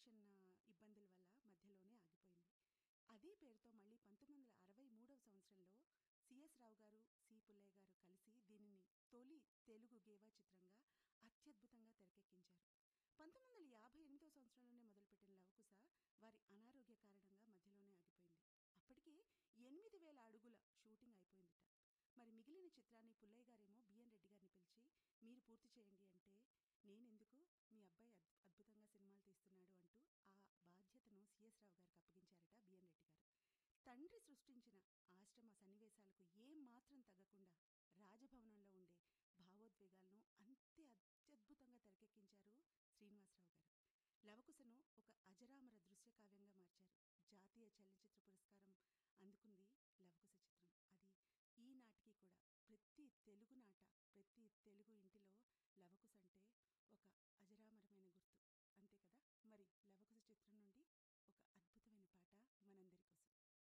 production ఆ, ఇబ్బందుల వల్ల మధ్యలోనే ఆగిపోయింది అదే పేరుతో మళ్ళీ పంతొమ్మిది వందల అరవై మూడవ సంవత్సరంలో సిఎస్ రావు గారు సి పుల్లయ్య గారు కలిసి దీనిని తొలి తెలుగు గేవా చిత్రంగా అత్యద్భుతంగా తెరకెక్కించారు పంతొమ్మిది వందల యాభై ఎనిమిదవ సంవత్సరంలోనే మొదలుపెట్టిన లవకుశ వారి అనారోగ్య కారణంగా మధ్యలోనే ఆగిపోయింది అప్పటికే ఎనిమిది వేల అడుగుల షూటింగ్ అయిపోయిందిట మరి మిగిలిన చిత్రాన్ని పుల్లయ్య గారేమో బిఎన్ రెడ్డి గారిని పిలిచి మీరు పూర్తి చేయండి అంటే నేనెందుకు మీ అబ్బాయి అద్- అద్భుతంగా సినిమాలు తీస్తున్నాడు అంటూ ఆ బాధ్యతను సిఎస్ రావు గారికి అప్పగించారట బిఎన్ రెడ్డి గారు తండ్రి సృష్టించిన ఆశ్రమ సన్నివేశాలకు ఏం మాత్రం తగ్గకుండా రాజభవనంలో ఉండే భావోద్వేగాలను అంతే అత్యద్భుతంగా తెరకెక్కించారు శ్రీనివాసరావు గారు లవకుశను ఒక అజరామర దృశ్య కావ్యంగా మార్చారు జాతీయ చలనచిత్ర పురస్కారం అందుకుంది లవకుశ చిత్రం అది ఈనాటికి కూడా ప్రతి తెలుగు నాట